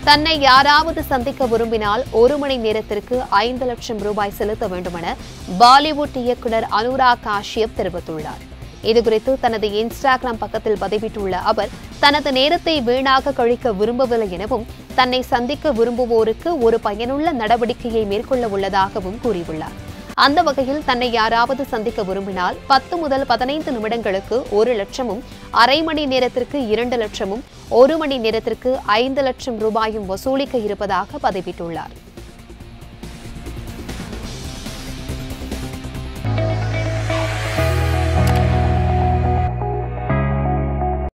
தன்னை யாராவது சந்திக்க விரும்பினால் ஒரு மணி நேரத்திற்கு ஐந்து லட்சம் ரூபாய் செலுத்த வேண்டுமென பாலிவுட் இயக்குனர் அனுராக் காஷ்யப் தெரிவித்துள்ளார் இதுகுறித்து தனது இன்ஸ்டாகிராம் பக்கத்தில் பதிவிட்டுள்ள அவர் தனது நேரத்தை வீணாக கழிக்க விரும்பவில்லை எனவும் தன்னை சந்திக்க விரும்புவோருக்கு ஒரு பயனுள்ள நடவடிக்கையை மேற்கொள்ள உள்ளதாகவும் கூறியுள்ளார் அந்த வகையில் தன்னை யாராவது சந்திக்க விரும்பினால் பத்து முதல் பதினைந்து நிமிடங்களுக்கு ஒரு லட்சமும் அரை மணி நேரத்திற்கு இரண்டு லட்சமும் ஒரு மணி நேரத்திற்கு ஐந்து லட்சம் ரூபாயும் வசூலிக்க இருப்பதாக பதிவிட்டுள்ளார்